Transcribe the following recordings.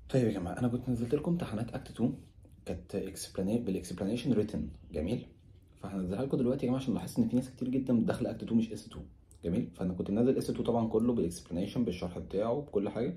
طيب يا جماعه انا كنت نزلت لكم امتحانات اكت 2 كانت اكسبلاني بالاكسبلانيشن ريتن جميل فهنزلها لكم دلوقتي يا جماعه عشان لاحظت ان في ناس كتير جدا داخله اكت 2 مش اس 2 جميل فانا كنت منزل اس 2 طبعا كله بالاكسبلانيشن بالشرح بتاعه بكل حاجه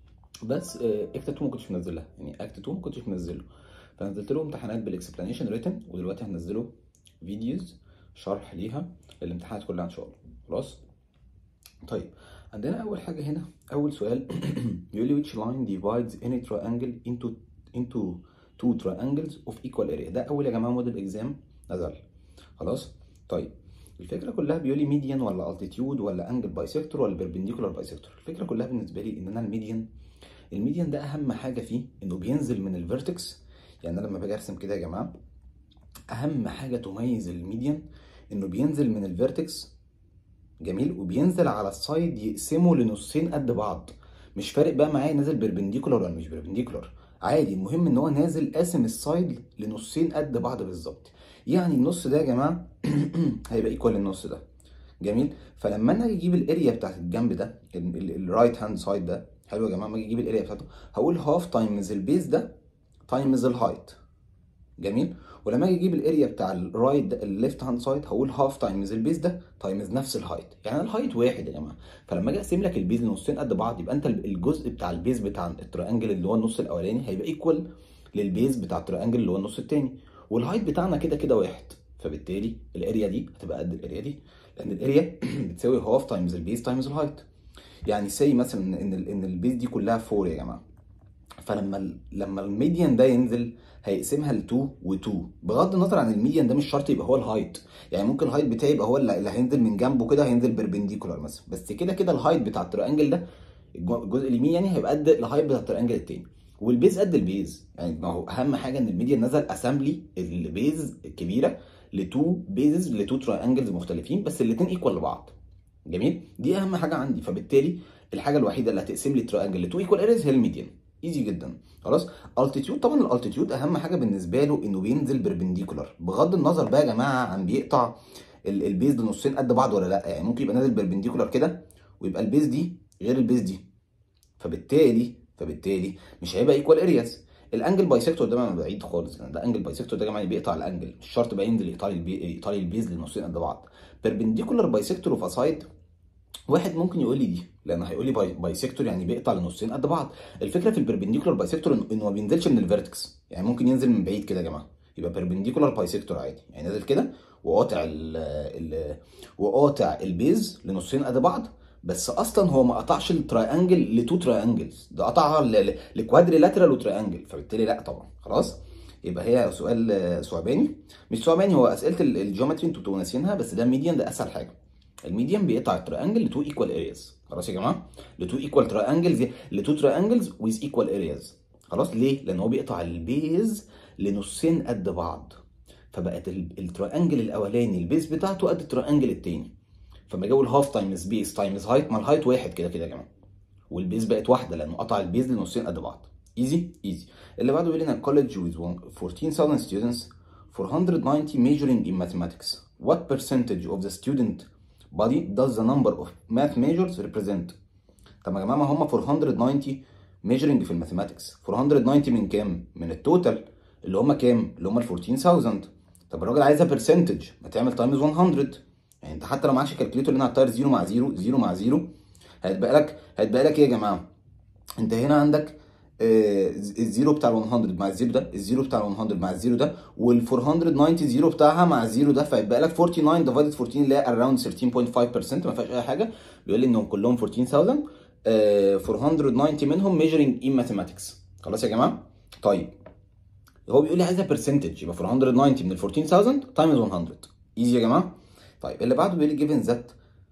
بس اكت 2 ما كنتش منزلها يعني اكت 2 ما كنتش منزله فنزلت له امتحانات بالاكسبلانيشن ريتن ودلوقتي هنزله فيديوز شرح ليها الامتحانات كلها ان شاء الله خلاص طيب عندنا اول حاجه هنا اول سؤال بيقول لي which line divides any triangle into into two triangles of equal area ده اول يا جماعه موديل اكزام نزل خلاص طيب الفكره كلها بيقول لي ميديان ولا التيتيود ولا انجل بايسكتور ولا بيربنديكولار بايسكتور الفكره كلها بالنسبه لي ان انا الميديان الميديان ده اهم حاجه فيه انه بينزل من الفيرتكس يعني انا لما باجي ارسم كده يا جماعه اهم حاجه تميز الميديان انه بينزل من الفيرتكس جميل وبينزل على السايد يقسمه لنصين قد بعض مش فارق بقى معايا نازل بيربنديكولار ولا مش بيربنديكولار عادي المهم ان هو نازل قاسم السايد لنصين قد بعض بالظبط يعني النص ده يا جماعه هيبقى ايكوال للنص ده جميل فلما انا اجي اجيب الاريا بتاعت الجنب ده الرايت هاند سايد ده حلو يا جماعه لما اجي اجيب الاريا بتاعته هقول هاف تايمز البيز ده تايمز الهايت جميل ولما اجي اجيب الاريا بتاع الرايت الليفت هاند سايد هقول هاف تايمز البيز ده تايمز نفس الهايت يعني الهايت واحد يا جماعه فلما اجي اقسم لك البيز لنصين قد بعض يبقى انت الجزء بتاع البيز بتاع التريانجل اللي هو النص الاولاني هيبقى ايكوال للبيز بتاع التريانجل اللي هو النص الثاني والهايت بتاعنا كده كده واحد فبالتالي الاريا دي هتبقى قد الاريا دي لان الاريا بتساوي هاف تايمز البيز تايمز الهايت يعني سي مثلا ان ان البيز دي كلها 4 يا جماعه فلما لما الميديان ده ينزل هيقسمها ل 2 و2 بغض النظر عن الميديان ده مش شرط يبقى هو الهايت يعني ممكن الهايت بتاعي يبقى هو اللي هينزل من جنبه كده هينزل بيربنديكولار مثلا بس كده كده الهايت بتاع التريانجل ده الجزء اليمين يعني هيبقى قد الهايت بتاع التريانجل التاني والبيز قد البيز يعني ما هو اهم حاجه ان الميديان نزل اسامبلي البيز الكبيره لتو بيزز لتو تريانجلز مختلفين بس الاثنين ايكوال لبعض جميل دي اهم حاجه عندي فبالتالي الحاجه الوحيده اللي هتقسم لي التريانجل لتو ايكوال اريز هي الميديان ايزي جدا خلاص التيتيود طبعا الالتيتيود اهم حاجه بالنسبه له انه بينزل بيربنديكولار بغض النظر بقى يا جماعه عن بيقطع البيز لنصين قد بعض ولا لا يعني ممكن يبقى نازل بيربنديكولار كده ويبقى البيز دي غير البيز دي فبالتالي فبالتالي مش هيبقى ايكوال ارياز الانجل بايسكتور ده بعيد خالص ده انجل بايسكتور ده يا جماعه بيقطع الانجل مش شرط بقى ينزل يقطع لي يقطع لي البيز لنصين قد بعض بيربنديكولار بايسكتور اوف اسايد واحد ممكن يقول لي دي لان هيقول لي باي بايسكتور يعني بيقطع لنصين قد بعض الفكره في البربنديكولار بايسكتور انه ما بينزلش من الفيرتكس يعني ممكن ينزل من بعيد كده يا جماعه يبقى بيربنديكولار بايسكتور عادي يعني نازل كده وقاطع ال ال وقاطع البيز لنصين قد بعض بس اصلا هو ما قطعش التراينجل لتو تراينجلز ده قطعها لكوادريلاترال وتراينجل فبالتالي لا طبعا خلاص يبقى هي سؤال ثعباني مش ثعباني هو اسئله الجيومتري انتوا بتبقوا ناسينها بس ده ميديان ده اسهل حاجه الميديان بيقطع التراينجل لتو ايكوال ارياز خلاص يا جماعه لتو ايكوال تراينجلز لتو تراينجلز ويز ايكوال ارياز خلاص ليه لان هو بيقطع البيز لنصين قد بعض فبقت التراينجل الاولاني البيز بتاعته قد التراينجل التاني فما جو الهاف تايمز بيز تايمز هايت ما الهايت واحد كده كده يا جماعه والبيز بقت واحده لانه قطع البيز لنصين قد بعض ايزي ايزي اللي بعده بيقول لنا college with 14000 students 490 majoring in mathematics what percentage of the student body does the number of math majors represent طب يا جماعه ما هم 490 measuring في الماثيماتكس 490 من كام من التوتال اللي هم كام اللي هم ال 14000 طب الراجل عايزها برسنتج ما تعمل تايمز 100 يعني انت حتى لو معكش كالكوليتور اللي هتطير 0 مع 0 0 مع 0 هيتبقى لك هيتبقى لك ايه يا جماعه انت هنا عندك آه الزيرو بتاع ال 100 مع الزيرو ده الزيرو بتاع ال 100 مع الزيرو ده وال 490 زيرو بتاعها مع الزيرو ده فيبقى لك 49 ديفايدد 14 اللي هي اراوند 13.5% ما فيهاش اي حاجه بيقول لي انهم كلهم 14000 آه 490 منهم ميجرنج ان ماثيماتكس خلاص يا جماعه طيب هو بيقول لي عايزها برسنتج يبقى 490 من ال 14000 تايمز 100 ايزي يا جماعه طيب اللي بعده بيقول لي جيفن ذات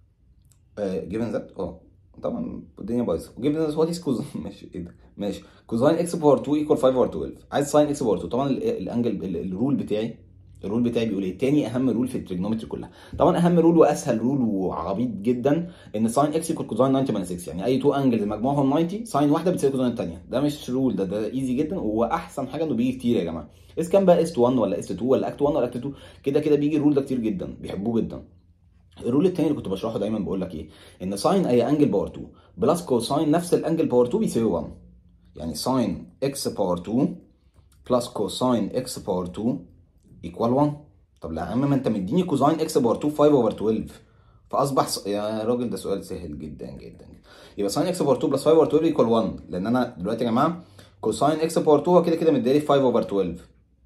جيفن ذات اه طبعا الدنيا بايظه جيفن ذات وات از كوزاين ماشي ايه ده ماشي كوزاين اكس باور 2 ايكوال 5 باور 12 عايز ساين اكس باور 2 طبعا الانجل الرول بتاعي الرول بتاعي بيقول ايه تاني اهم رول في التريجنومتري كلها طبعا اهم رول واسهل رول وعبيط جدا ان ساين اكس يكوال كوزاين 90 6 يعني اي تو انجلز مجموعهم 90 ساين واحده بتساوي كوزاين الثانيه ده مش رول ده ده ايزي جدا واحسن حاجه انه بيجي كتير يا جماعه اس كان بقى اس 1 ولا اس 2 ولا اكت 1 ولا اكت 2 كده كده بيجي الرول ده كتير جدا بيحبوه جدا الرول الثاني اللي كنت بشرحه دايما بقول لك ايه ان ساين اي انجل باور 2 بلس كوساين نفس الانجل باور 2 بيساوي 1 يعني ساين اكس باور 2 بلس كوساين اكس باور 2 ايكوال 1 طب لا يا عم ما انت مديني كوزاين اكس باور 2 5 اوفر 12 فاصبح س... يا راجل ده سؤال سهل جدا جدا يبقى ساين اكس باور 2 بلس 5 اوفر 12 ايكوال 1 لان انا دلوقتي يا جماعه كوساين اكس باور 2 هو كده كده مديلي 5 اوفر 12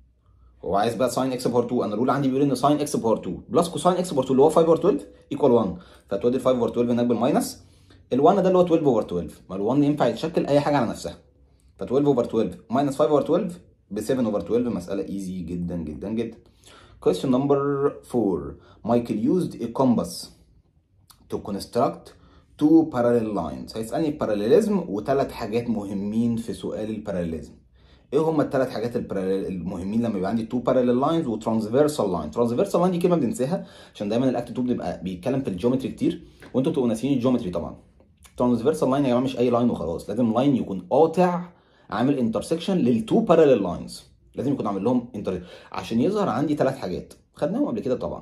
هو عايز بقى ساين اكس باور 2 انا الرول عندي بيقول ان ساين اكس باور 2 بلس كوساين اكس باور 2 اللي هو 5 اوفر 12 ايكوال 1 فتودي 5 اوفر 12 هناك بالماينس ال1 ده اللي هو 12 اوفر 12 ما ال1 ينفع يتشكل اي حاجه على نفسها ف 12 اوفر 12 ماينس 5 اوفر 12 ب 7 اوفر 12 مساله ايزي جدا جدا جدا question number 4 Michael used a compass to construct two parallel lines هيسألني parallelism وثلاث حاجات مهمين في سؤال الباراليزم ايه هما الثلاث حاجات الباراليل المهمين لما يبقى عندي تو باراليل لاينز وترانسفيرسال لاين ترانسفيرسال لاين دي كلمه بننساها عشان دايما الاكت 2 بيبقى بيتكلم في الجيومتري كتير وانتوا بتبقوا ناسيين الجيومتري طبعا ترانسفيرسال لاين يا جماعه مش اي لاين وخلاص لازم لاين يكون قاطع عامل انترسكشن للتو باراليل لاينز لازم يكون عامل لهم انتر عشان يظهر عندي ثلاث حاجات خدناهم قبل كده طبعا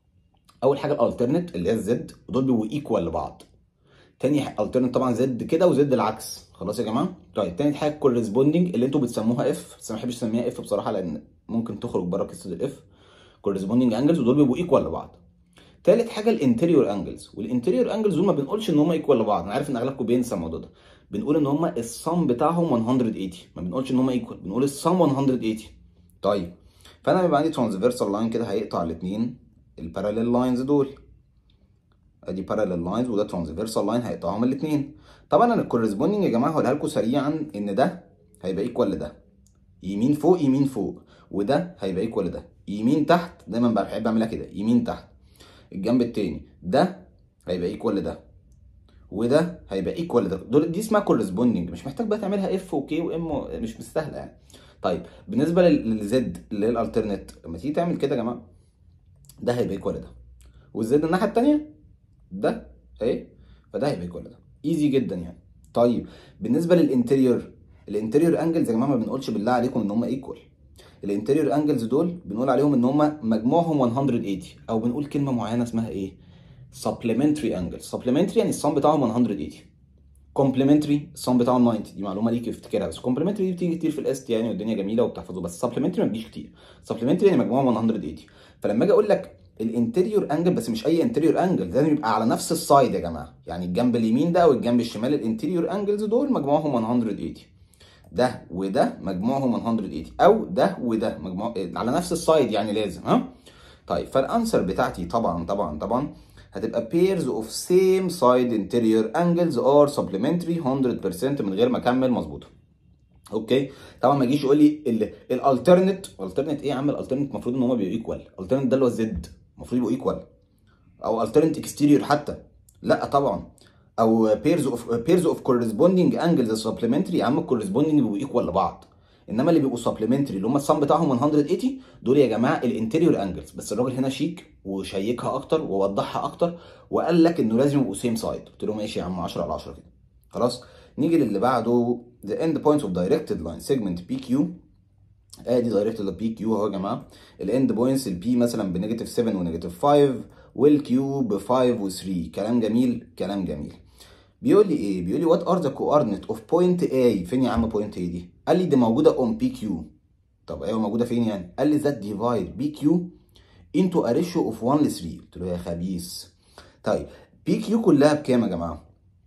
اول حاجه الالترنت اللي هي الزد ودول بيبقوا ايكوال لبعض تاني الترنت طبعا زد كده وزد العكس خلاص يا جماعه طيب تاني حاجه كورسبوندنج اللي انتوا بتسموها اف بس ما بحبش اسميها اف بصراحه لان ممكن تخرج بره قصه الاف كورسبوندنج انجلز ودول بيبقوا ايكوال لبعض تالت حاجه الانتيريور انجلز والانتيريور انجلز دول ما بنقولش ان هم ايكوال لبعض انا عارف ان اغلبكم بينسى الموضوع ده بنقول ان هم الصم بتاعهم 180 ما بنقولش ان هم ايكوال بنقول الصم 180 طيب فانا بيبقى عندي ترانسفيرسال لاين كده هيقطع الاثنين الباراليل لاينز دول ادي باراليل لاينز وده ترانسفيرسال لاين هيقطعهم الاثنين طبعا انا الكورسبوندنج يا جماعه هقولها لكم سريعا ان ده هيبقى ايكوال لده يمين فوق يمين فوق وده هيبقى ايكوال لده يمين تحت دايما بحب اعملها كده يمين تحت الجنب التاني ده هيبقى ايكوال لده وده هيبقى ايكوال لده دول دي اسمها كورسبوندنج مش محتاج بقى تعملها اف وكي وام مش مستاهله يعني طيب بالنسبه للزد اللي هي الالترنت لما تيجي تعمل كده يا جماعه ده هيبقى ايكوال لده والزد الناحيه الثانيه ده اهي فده هيبقى ايكوال لده ايزي جدا يعني طيب بالنسبه للانتيريور الانتيريور انجلز يا جماعه ما بنقولش بالله عليكم ان هم ايكوال الانتيريور انجلز دول بنقول عليهم ان هم مجموعهم 180 او بنقول كلمه معينه اسمها ايه supplementary angle supplementary يعني الصم بتاعهم 180 complementary الصم بتاعهم 90 دي معلومه ليك افتكرها بس complementary دي بتيجي كتير في الاست يعني والدنيا جميله وبتحفظه بس supplementary ما بتجيش كتير supplementary يعني مجموعهم 180 فلما اجي اقول لك الانتيريور انجل بس مش اي انتيريور انجل لازم يبقى على نفس السايد يا جماعه يعني الجنب اليمين ده والجنب الشمال الانتيريور انجلز دول مجموعهم 180 ده وده مجموعهم 180 او ده وده مجموع على نفس السايد يعني لازم ها طيب فالانسر بتاعتي طبعا طبعا طبعا هتبقى pairs of same side interior angles or supplementary 100% من غير ما اكمل مظبوطه اوكي طبعا ما يجيش يقول لي الالترنت الالترنت ايه يا عم الالترنت المفروض ان هما بيبقوا ايكوال الالترنت ده اللي هو الزد المفروض يبقوا ايكوال او الترنت اكستيريور حتى لا طبعا او pairs of pairs of corresponding angles supplementary يا عم corresponding بيبقوا ايكوال لبعض انما اللي بيبقوا supplementary اللي هم الصم بتاعهم 180 دول يا جماعه الانتيريور انجلز بس الراجل هنا شيك وشيكها اكتر ووضحها اكتر وقال لك انه لازم يبقوا سيم سايد قلت له ماشي يا عم 10 على 10 كده خلاص نيجي للي بعده the end points of directed line segment PQ ادي دايركتد بي كيو اهو يا جماعه الاند بوينتس البي مثلا بنيجاتيف 7 ونيجاتيف 5 والكيو ب 5 و3 كلام جميل كلام جميل بيقول لي ايه بيقول لي وات ار ذا كوردينيت اوف بوينت اي فين يا عم بوينت اي دي قال لي دي موجوده اون بي كيو طب ايوه موجوده فين يعني قال لي ذات ديفايد بي كيو انتو ا ريشيو اوف 1 ل 3 قلت له يا خبيث طيب بي كيو كلها بكام يا جماعه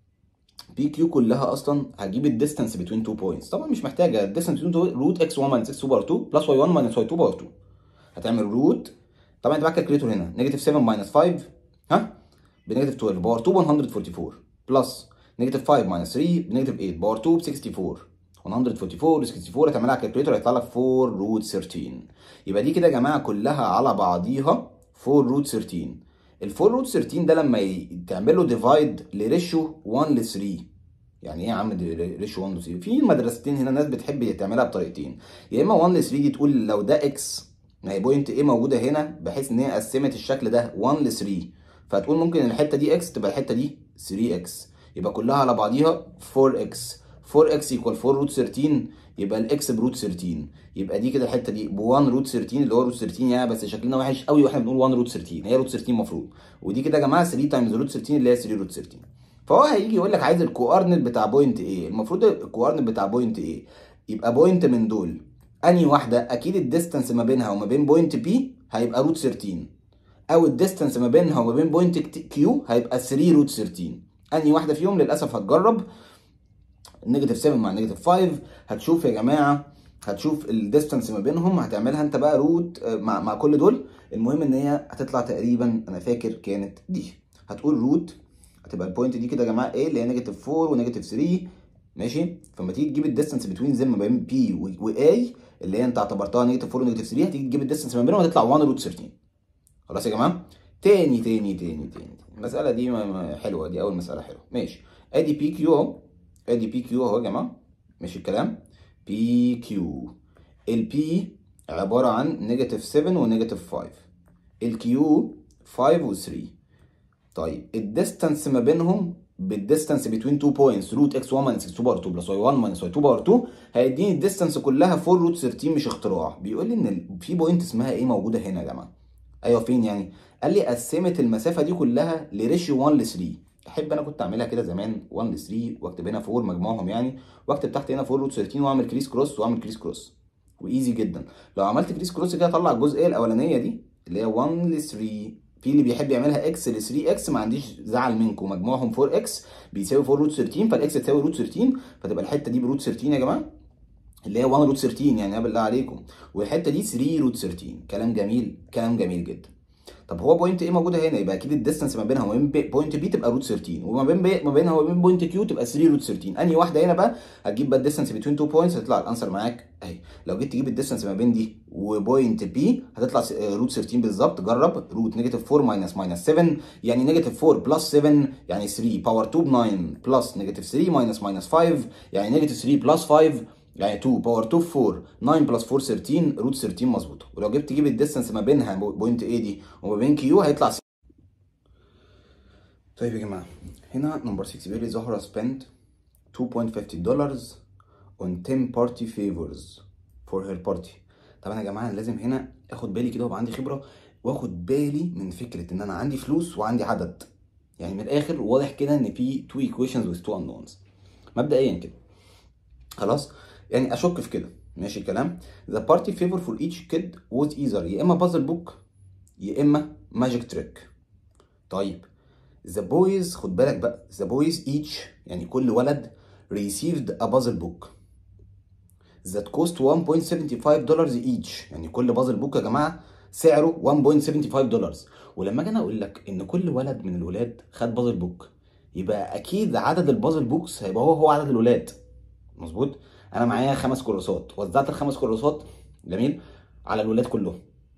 بي كيو كلها اصلا هجيب الديستانس بين تو بوينتس طبعا مش محتاجه الديستانس بين روت اكس 1 ماينس اكس 2 باور 2 بلس واي 1 ماينس واي 2 باور 2 هتعمل روت طبعا انت معاك كالكليتور هنا نيجاتيف 7 ماينس 5 ها بنيجاتيف 12 باور 2 144 بلس نيجاتيف 5 ماينس 3 بنيجاتيف 8 باور 2 ب 64 144 و 64 هتعملها على الكالكليتور هيطلع لك 4 روت 13 يبقى دي كده يا جماعه كلها على بعضيها 4 روت 13 ال 4 روت 13 ده لما تعمل له ديفايد لريشيو 1 ل 3 يعني ايه يا عم ريشيو 1 ل 3 في مدرستين هنا ناس بتحب تعملها بطريقتين يا اما 1 ل 3 دي تقول لو ده اكس ما هي بوينت ايه موجوده هنا بحيث ان هي قسمت الشكل ده 1 ل 3 فتقول ممكن الحته دي اكس تبقى الحته دي 3 اكس يبقى كلها على بعضيها 4 اكس 4 اكس يكوال 4 روت 13 يبقى الاكس بروت 13 يبقى دي كده الحته دي ب 1 روت 13 اللي هو روت 13 يعني بس شكلنا وحش قوي واحنا بنقول 1 روت 13 هي روت 13 المفروض ودي كده يا جماعه 3 تايمز روت 13 اللي هي 3 روت 13 فهو هيجي يقول لك عايز الكوارنت بتاع بوينت ايه المفروض الكوارنت بتاع بوينت ايه يبقى بوينت من دول انهي واحده اكيد الديستانس ما بينها وما بين بوينت بي هيبقى روت 13 او الديستانس ما بينها وما بين بوينت كيو هيبقى 3 روت 13 انهي واحده فيهم للاسف هتجرب نيجاتيف 7 مع نيجاتيف 5 هتشوف يا جماعه هتشوف الديستانس ما بينهم هتعملها انت بقى روت مع مع كل دول المهم ان هي هتطلع تقريبا انا فاكر كانت دي هتقول روت هتبقى البوينت دي كده يا جماعه ايه اللي هي نيجاتيف 4 ونيجاتيف 3 ماشي فلما تيجي تجيب الديستانس بتوين زي ما بين بي واي اللي هي انت اعتبرتها نيجاتيف 4 ونيجاتيف 3 هتيجي تجيب الديستانس ما بينهم هتطلع 1 روت 13 خلاص يا جماعه تاني تاني تاني تاني المساله دي حلوه دي اول مساله حلوه ماشي ادي بي كيو اهو ادي بي كيو اهو يا جماعه ماشي الكلام بي كيو البي عباره عن نيجاتيف 7 ونيجاتيف 5 الكيو 5 و 3 طيب الديستانس ما بينهم بالديستانس بين 2 بوينتس روت اكس 1 ماينس اكس 2 باور 2 بلس واي 1 ماينس واي 2 باور 2 هيديني الديستانس كلها 4 روت 13 مش اختراع بيقول لي ان في بوينت اسمها ايه موجوده هنا يا جماعه ايوه فين يعني قال لي قسمت المسافه دي كلها لريشيو 1 ل 3 احب انا كنت اعملها كده زمان 1 ل 3 واكتب هنا 4 مجموعهم يعني واكتب تحت هنا 4 روت 13 واعمل كريس كروس واعمل كريس كروس وايزي جدا لو عملت كريس كروس كده اطلع الجزئيه الاولانيه دي اللي هي 1 ل 3 في اللي بيحب يعملها اكس ل 3 اكس ما عنديش زعل منكم مجموعهم 4 اكس بيساوي 4 روت 13 فالاكس تساوي روت 13 فتبقى الحته دي بروت 13 يا جماعه اللي هي 1 روت 13 يعني بالله عليكم والحته دي 3 روت 13 كلام جميل كلام جميل جدا طب هو بوينت ايه موجوده هنا يبقى اكيد الديستانس ما بينها وما بين بوينت بي تبقى روت 13 وما بين بي ما بينها وما بين بوينت كيو تبقى 3 روت 13 انهي واحده هنا بقى هتجيب بقى الديستانس بين 2 بوينتس هتطلع الانسر معاك اهي لو جيت تجيب الديستانس ما بين دي وبوينت بي هتطلع روت 13 بالظبط جرب روت نيجاتيف 4 ماينس ماينس 7 يعني نيجاتيف 4 بلس 7 يعني 3 باور 2 ب 9 بلس نيجاتيف 3 ماينس ماينس 5 يعني نيجاتيف 3 بلس 5 يعني 2 باور 2 4 9 بلس 4 13 روت 13 مظبوطه ولو جبت تجيب الديستانس ما بينها بوينت اي دي وما بين كيو هيطلع طيب يا جماعه هنا نمبر 6 بيقول لي زهره spent 2.50 دولار on 10 party favors for her party طبعا يا جماعه لازم هنا اخد بالي كده ويبقى عندي خبره واخد بالي من فكره ان انا عندي فلوس وعندي عدد يعني من الاخر واضح كده ان في two equations with two unknowns مبدئيا كده خلاص يعني اشك في كده ماشي الكلام the party favor for each kid was either يا اما puzzle book يا اما magic trick طيب the boys خد بالك بقى the boys each يعني كل ولد received a puzzle book that cost 1.75 دولار each يعني كل بازل بوك يا جماعه سعره 1.75 دولار ولما اجي انا اقول لك ان كل ولد من الولاد خد بازل بوك يبقى اكيد عدد البازل بوكس هيبقى هو هو عدد الولاد مظبوط انا معايا خمس كراسات وزعت الخمس كراسات جميل على الولاد كلهم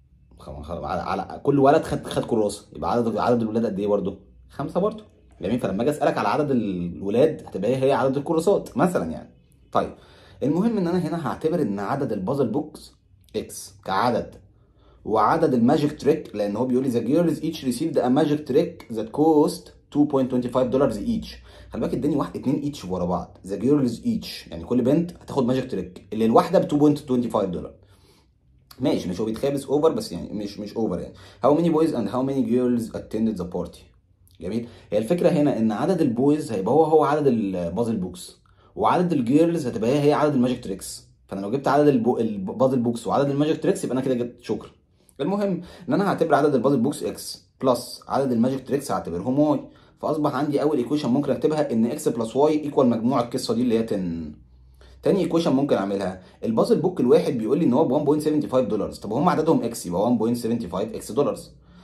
على, على كل ولد خد خد كراسه يبقى عدد عدد الولاد قد ايه برضه خمسه برضه جميل فلما اجي اسالك على عدد الولاد هتبقى هي هي عدد الكراسات مثلا يعني طيب المهم ان انا هنا هعتبر ان عدد البازل بوكس اكس كعدد وعدد الماجيك تريك لان هو بيقول لي the girls each received a magic trick that cost 2.25 دولار each خلي بالك اداني واحد اتنين ايتش ورا بعض the girls each يعني كل بنت هتاخد ماجيك تريك اللي الواحده ب 2.25 دولار ماشي مش هو بيتخابس اوفر بس يعني مش مش اوفر يعني how many boys and how many girls attended the party جميل هي الفكره هنا ان عدد البويز هيبقى هو هو عدد البازل بوكس وعدد الجيرلز هتبقى هي هي عدد الماجيك تريكس فانا لو جبت عدد البو... البازل بوكس وعدد الماجيك تريكس يبقى انا كده جبت شكرا المهم ان انا هعتبر عدد البازل بوكس اكس بلس عدد الماجيك تريكس هعتبرهم واي فاصبح عندي اول ايكويشن ممكن اكتبها ان اكس بلس واي ايكوال مجموع القصه دي اللي هي 10 تاني ايكويشن ممكن اعملها البازل بوك الواحد بيقول لي ان هو ب 1.75 دولار طب هم عددهم اكس يبقى 1.75 اكس دولار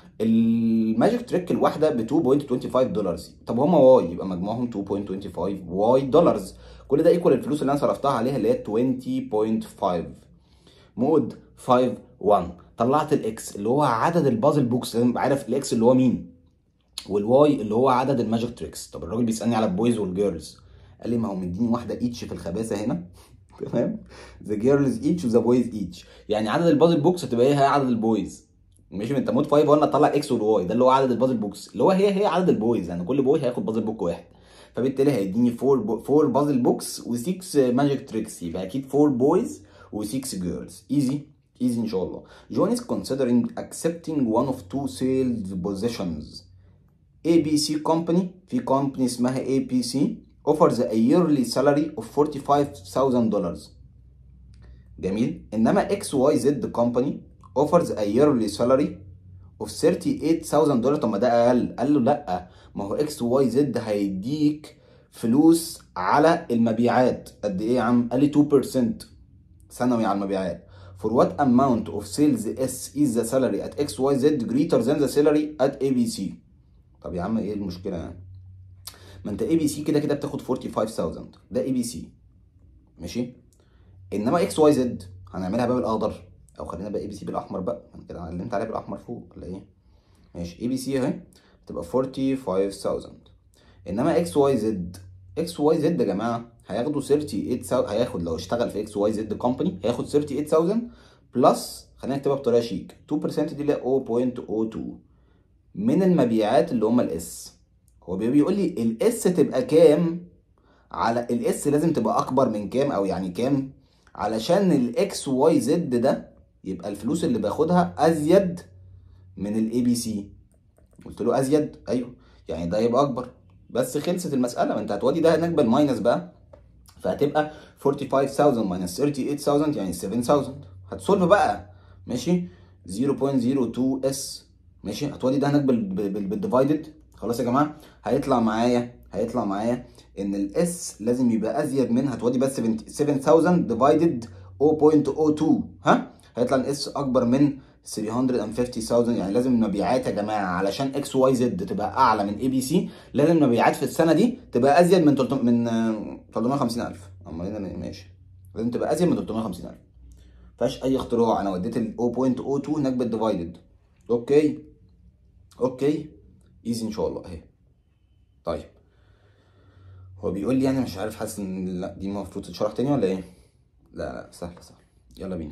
الماجيك تريك الواحده ب 2.25 دولار طب هم واي يبقى مجموعهم 2.25 واي دولار كل ده ايكوال الفلوس اللي انا صرفتها عليها اللي هي 20.5 مود 5 1 طلعت الاكس اللي هو عدد البازل بوكس لازم ابقى عارف الاكس اللي هو مين والواي اللي هو عدد الماجيك تريكس طب الراجل بيسالني على البويز والجيرلز قال لي ما هو مديني واحده ايتش في الخباثه هنا تمام ذا جيرلز ايتش وذا بويز ايتش يعني عدد البازل بوكس هتبقى هي عدد البويز ماشي انت مود 5 قلنا طلع اكس والواي ده اللي هو عدد البازل بوكس اللي هو هي هي عدد البويز يعني كل بوي هياخد بازل بوك واحد فبالتالي هيديني 4 4 بازل بوكس و6 ماجيك تريكس يبقى اكيد 4 بويز و6 جيرلز ايزي ايزي ان شاء الله جون is considering accepting one of two sales positions ABC company في company اسمها ABC offers a yearly salary of 45,000 dollars جميل انما XYZ company offers a yearly salary of 38,000 دولار طب ما ده اقل قال له لا ما هو XYZ هيديك فلوس على المبيعات قد ايه يا عم قال لي 2% سنوي على المبيعات for what amount of sales S is the salary at XYZ greater than the salary at ABC طب يا عم ايه المشكله يعني ما انت اي بي سي كده كده بتاخد 45000 ده اي بي سي ماشي انما اكس واي زد هنعملها بقى بالاخضر او خلينا بقى اي بي سي بالاحمر بقى انا كده علمت عليها بالاحمر فوق ولا ايه ماشي اي بي سي اهي تبقى 45000 انما اكس واي زد اكس واي زد يا جماعه هياخدوا 38000 هياخد لو اشتغل في اكس واي زد كومباني هياخد 38000 بلس خلينا نكتبها بطريقه شيك 2% دي اللي هي 0.02 من المبيعات اللي هم الاس هو بيقول لي الاس تبقى كام على الاس لازم تبقى اكبر من كام او يعني كام علشان الاكس واي زد ده يبقى الفلوس اللي باخدها ازيد من الاي بي سي قلت له ازيد ايوه يعني ده يبقى اكبر بس خلصت المساله ما انت هتودي ده هناك بالماينس بقى فهتبقى 45000 ماينس 38000 يعني 7000 هتسولف بقى ماشي 0.02 اس ماشي هتودي ده هناك بالديفايدد خلاص يا جماعه هيطلع معايا هيطلع معايا ان الاس لازم يبقى ازيد من هتودي بس 7000 ديفايدد 0.02 ها هيطلع الاس اكبر من 350000 يعني لازم المبيعات يا جماعه علشان اكس واي زد تبقى اعلى من اي بي سي لازم المبيعات في السنه دي تبقى ازيد من 300 من 350000 امال ماشي لازم تبقى ازيد من 350000 فيهاش اي اختراع انا وديت ال 0.02 هناك بالديفايدد اوكي اوكي ايزي ان شاء الله اهي طيب هو بيقول لي يعني مش عارف حاسس ان لا دي المفروض تتشرح تاني ولا ايه لا لا سهله سهله يلا بينا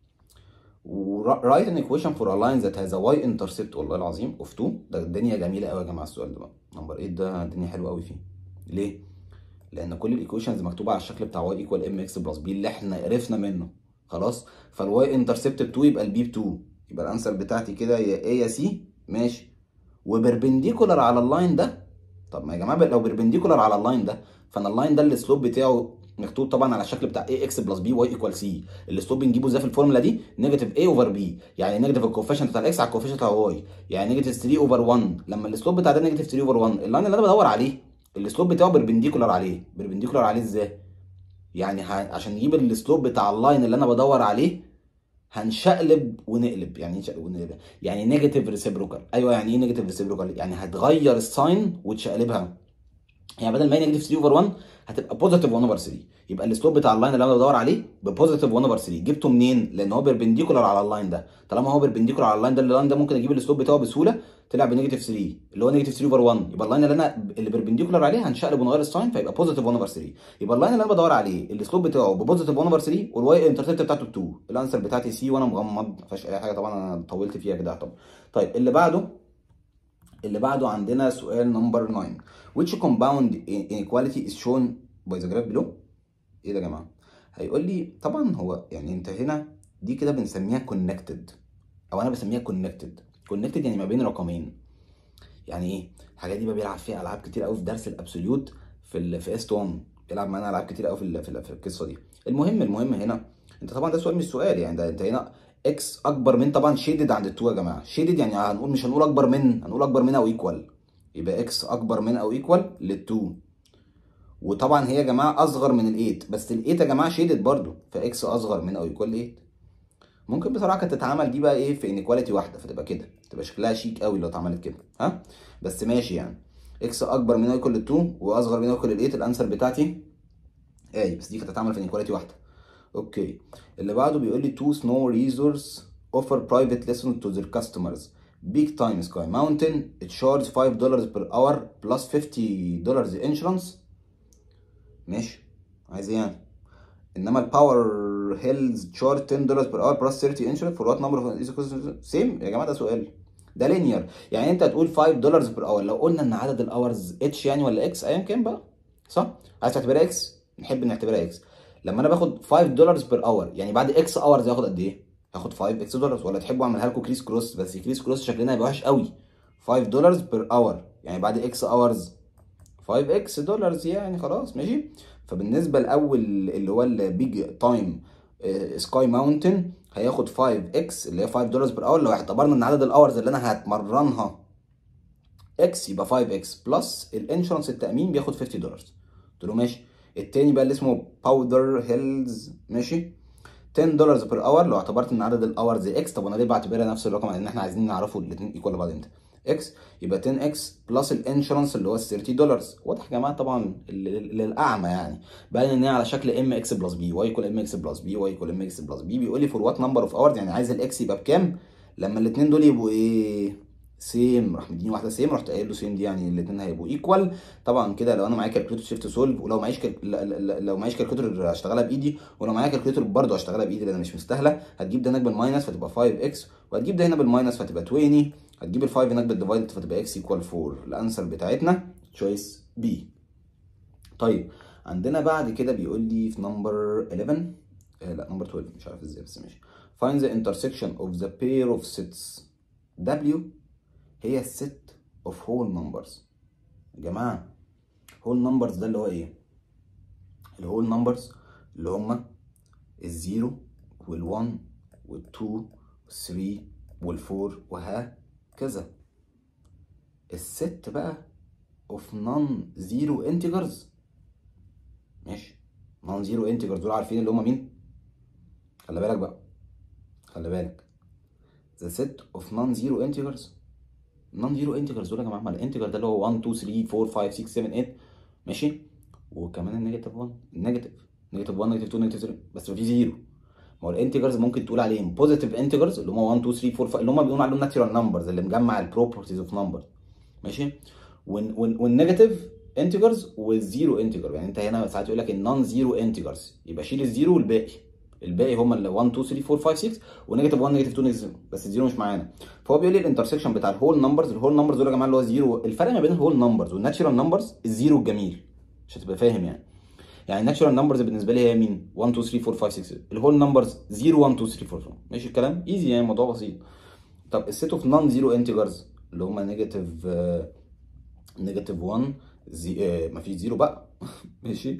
write an equation for a line that has a y intercept والله العظيم of 2 ده الدنيا جميله قوي يا جماعه السؤال ده بقى نمبر 8 ده الدنيا حلوه قوي فيه ليه لان كل الايكويشنز مكتوبه على الشكل بتاع y ايكوال ام اكس بلس بي اللي احنا عرفنا منه خلاص فالواي انترسبت ب 2 يبقى البي ب 2 يبقى الانسر بتاعتي كده يا ايه يا سي ماشي وبربنديكولار على اللاين ده طب ما يا جماعه لو بربنديكولار على اللاين ده فانا اللاين ده السلوب بتاعه مكتوب طبعا على الشكل بتاع اي اكس بلس بي واي ايكوال سي السلوب بنجيبه ازاي في الفورمولا دي نيجاتيف اي اوفر بي يعني نيجاتيف الكوفيشنت بتاع الاكس على الكوفيشنت بتاع واي يعني نيجاتيف 3 اوفر 1 لما السلوب بتاع ده نيجاتيف 3 اوفر 1 اللاين اللي انا بدور عليه السلوب بتاعه بربنديكولار عليه بربنديكولار عليه ازاي يعني ه... عشان نجيب السلوب بتاع اللاين اللي انا بدور عليه هنشقلب ونقلب يعني ايه نشقلب ونقلب يعني نيجاتيف ريسيبروكال ايوه يعني ايه نيجاتيف ريسيبروكال يعني هتغير الساين وتشقلبها يعني بدل ما هي نيجاتيف 3 اوفر 1 هتبقى بوزيتيف 1 اوفر 3 يبقى السلوب بتاع اللاين اللي انا بدور عليه ببوزيتيف 1 اوفر 3 جبته منين؟ لان هو بيربنديكولار على اللاين ده طالما هو بيربنديكولار على اللاين ده اللاين ده ممكن اجيب السلوب بتاعه بسهوله طلع بنيجاتيف 3 اللي هو نيجاتيف 3 اوفر 1 يبقى اللاين اللي انا اللي بيربنديكولار عليه هنشقلب ونغير الساين فيبقى بوزيتيف 1 اوفر 3 يبقى اللاين اللي انا بدور عليه السلوب بتاعه ببوزيتيف 1 اوفر 3 والواي انترسبت بتاعته 2 الانسر بتاعتي سي وانا مغمض ما فيهاش اي حاجه طبعا انا طولت فيها كده طبعا طيب اللي بعده اللي بعده عندنا سؤال نمبر 9 which compound inequality is shown by the graph below ايه ده يا جماعه هيقول لي طبعا هو يعني انت هنا دي كده بنسميها كونكتد او انا بسميها كونكتد كونكتد يعني ما بين رقمين يعني ايه الحاجات دي بقى بيلعب فيها العاب كتير قوي في درس الابسوليوت في ال في اس 1 بيلعب معانا العاب كتير قوي في ال في, ال في القصه دي المهم المهم هنا انت طبعا ده سؤال مش سؤال يعني ده انت هنا اكس اكبر من طبعا شيدد عند التو يا جماعه شيدد يعني هنقول مش هنقول اكبر من هنقول اكبر من او ايكوال يبقى اكس اكبر من او ايكوال للتو وطبعا هي يا جماعه اصغر من ال8 بس ال8 يا جماعه شيدد برضو فاكس اصغر من او ايكوال ل8 ممكن بصراحه كانت تتعمل دي بقى ايه في انيكواليتي واحده فتبقى كده تبقى شكلها شيك قوي لو اتعملت كده ها بس ماشي يعني اكس اكبر من او ايكوال ل2 واصغر من او ايكوال ل8 الانسر بتاعتي ايه بس دي كانت تتعمل في انيكواليتي واحده اوكي اللي بعده بيقول لي two snow resorts offer private lessons to their customers big time sky mountain it charges 5 dollars per hour plus 50 dollars insurance ماشي عايز ايه يعني انما الباور هيلز تشارج 10 دولار بير اور بلس 30 انشورنس فور وات نمبر اوف سيم يا جماعه ده سؤال ده لينير يعني انت هتقول 5 دولار بير اور لو قلنا ان عدد الاورز اتش يعني ولا اكس ايا كان بقى صح عايز تعتبرها اكس نحب نعتبرها اكس لما انا باخد 5 دولار بير اور يعني بعد اكس اورز هاخد قد ايه هاخد 5 اكس دولار ولا تحبوا اعملها لكم كريس كروس بس كريس كروس شكلنا هيبقى وحش قوي 5 دولار بير اور يعني بعد اكس اورز 5 اكس دولار يعني خلاص ماشي فبالنسبه الاول اللي هو البيج تايم سكاي ماونتن هياخد 5 اكس اللي هي 5 دولار بير اور لو اعتبرنا ان عدد الاورز اللي انا هتمرنها اكس يبقى 5 اكس بلس الانشورنس التامين بياخد 50 دولار قلت له ماشي التاني بقى اللي اسمه باودر هيلز ماشي 10 دولار بير اور لو اعتبرت ان عدد الاورز اكس طب انا ليه بعتبرها نفس الرقم لان احنا عايزين نعرفه الاثنين ايكوال لبعض امتى اكس يبقى 10 اكس بلس الانشورنس اللي هو 30 دولار واضح يا جماعه طبعا للاعمى يعني باين ان هي على شكل ام اكس بلس بي واي ايكوال ام اكس بلس بي واي ايكوال ام اكس بلس بي بيقول لي فور وات نمبر اوف اورز يعني عايز الاكس يبقى بكام لما الاثنين دول يبقوا ايه سيم راح مديني واحده سيم رحت قايل له سيم دي يعني الاثنين هيبقوا ايكوال طبعا كده لو انا معايا كالكوليتور شيفت سولف ولو معيش كال... لو معيش كالكوليتور هشتغلها بايدي ولو معايا كالكوليتور برضه هشتغلها بايدي لان مش مستاهله هتجيب ده هناك بالماينس فتبقى 5 اكس وهتجيب ده هنا بالماينس فتبقى 20 هتجيب ال5 هناك بالديفايد فتبقى اكس ايكوال 4 الانسر بتاعتنا تشويس بي طيب عندنا بعد كده بيقول لي في نمبر 11 آه لا نمبر 12 مش عارف ازاي بس ماشي find the intersection of the pair of sets W هي الست اوف هول نمبرز يا جماعه هول نمبرز ده اللي هو ايه الهول نمبرز اللي هما الزيرو والوان والتو والثري والفور وهكذا الست بقى اوف نون زيرو انتجرز ماشي نون زيرو انتجرز دول عارفين اللي هما مين خلي بالك بقى خلي بالك the set of non zero integers نون زيرو انتجرز دول يا جماعه ما الانتجر ده اللي هو 1 2 3 4 5 6 7 8 ماشي وكمان النيجاتيف 1 النيجاتيف نيجاتيف 1 نيجاتيف 2 نيجاتيف 3 بس ما في زيرو ما هو الانتجرز ممكن تقول عليهم بوزيتيف انتجرز اللي هم 1 2 3 4 5 اللي هم بيقولوا عليهم ناتشرال نمبرز اللي مجمع البروبرتيز اوف نمبر ماشي والنيجاتيف انتجرز والزيرو انتجر يعني انت هنا ساعات يقول لك النون زيرو انتجرز يبقى شيل الزيرو والباقي الباقي هم ال 1 2 3 4 5 6 ونيجاتيف 1 نيجاتيف 2 نيجاتيف بس الزيرو مش معانا فهو بيقول لي الانترسكشن بتاع الهول نمبرز الهول نمبرز دول يا جماعه اللي هو زيرو الفرق ما بين الهول نمبرز والناتشرال نمبرز الزيرو الجميل عشان تبقى فاهم يعني يعني الناتشرال نمبرز بالنسبه لي هي مين 1 2 3 4 5 6 الهول نمبرز 0 1 2 3 4 5 ماشي الكلام ايزي يعني الموضوع بسيط طب السيت اوف نون زيرو انتجرز اللي هم نيجاتيف نيجاتيف 1 زي... آه مفيش زيرو بقى ماشي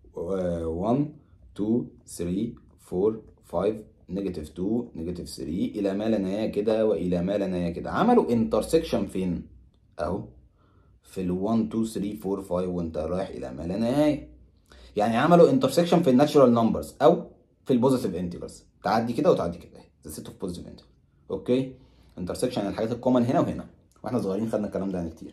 1 2 3 4 5 نيجاتيف 2 نيجاتيف 3 الى ما لا نهايه كده والى ما لا نهايه كده عملوا انترسكشن فين اهو في ال 1 2 3 4 5 وانت رايح الى ما لا نهايه يعني عملوا انترسكشن في الناتشرال نمبرز او في البوزيتيف انتجرز تعدي كده وتعدي كده ذا سيت اوف بوزيتيف انتجر اوكي انترسكشن يعني الحاجات الكومن هنا وهنا واحنا صغيرين خدنا الكلام ده يعني كتير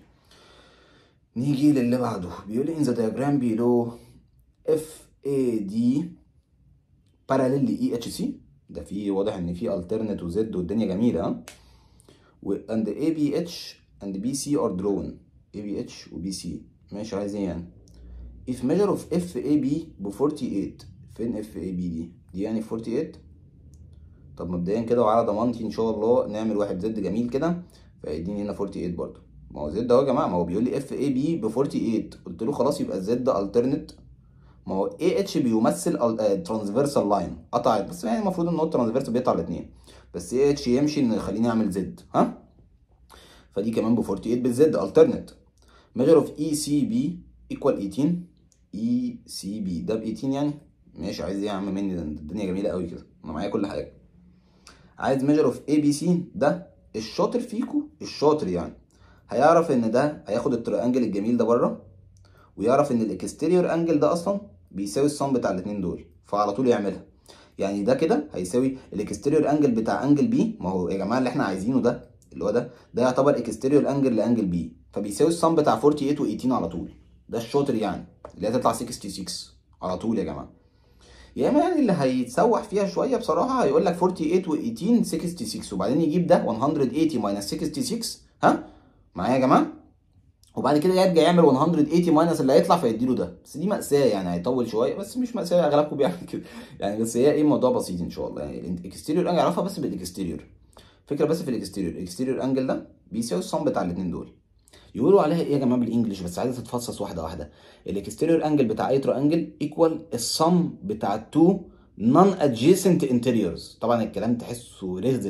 نيجي للي بعده بيقول لي in the diagram below اف اي دي باراليل لاي اتش سي ده في واضح ان في alternate وزد والدنيا جميله ها and اي بي اتش and بي سي are drawn اي بي اتش وبي سي ماشي عايز ايه يعني if measure of اف اي بي ب 48 فين اف اي بي دي دي يعني 48 طب مبدئيا كده وعلى ضمانتي ان شاء الله نعمل واحد زد جميل كده فيديني هنا 48 برضه ما هو زد اهو يا جماعه ما هو بيقول لي اف اي بي ب 48 قلت له خلاص يبقى الزد alternate ما هو اي اتش بيمثل ترانسفيرسال لاين قطع بس يعني المفروض ان هو الترانسفيرس بيقطع الاثنين بس اي اتش يمشي ان يخليني اعمل زد ها فدي كمان ب 48 بالزد alternate measure of اي سي بي equal 18 اي سي بي ده ب 18 يعني ماشي عايز ايه يا عم مني ده الدنيا جميله قوي كده انا معايا كل حاجه عايز measure of اي بي سي ده الشاطر فيكو الشاطر يعني هيعرف ان ده هياخد التريانجل الجميل ده بره ويعرف ان الاكستيريور انجل ده اصلا بيساوي الصم بتاع الاثنين دول فعلى طول يعملها يعني ده كده هيساوي الاكستيريور انجل بتاع انجل بي ما هو يا جماعه اللي احنا عايزينه ده اللي هو ده ده يعتبر اكستيريور انجل لانجل بي فبيساوي الصم بتاع 48 و18 على طول ده الشاطر يعني اللي هتطلع 66 على طول يا جماعه يا اما يعني اللي هيتسوح فيها شويه بصراحه هيقول لك 48 و18 66 وبعدين يجيب ده 180 ماينس 66 ها معايا يا جماعه وبعد كده يرجع يعمل 180 ماينس اللي هيطلع فيديله ده بس دي مأساة يعني هيطول شويه بس مش مأساة اغلبكم بيعمل كده يعني بس هي ايه الموضوع بسيط ان شاء الله يعني الاكستيريور انجل اعرفها بس بالاكستيريور فكره بس في الاكستيريور الاكستيريور انجل ده بيساوي الصم بتاع الاثنين دول يقولوا عليها ايه يا جماعه بالانجلش بس عايزه تتفصص واحده واحده الاكستيريور انجل بتاع اي ترانجل ايكوال الصم بتاع التو نون ادجيسنت انتيريورز طبعا الكلام تحسه رغزل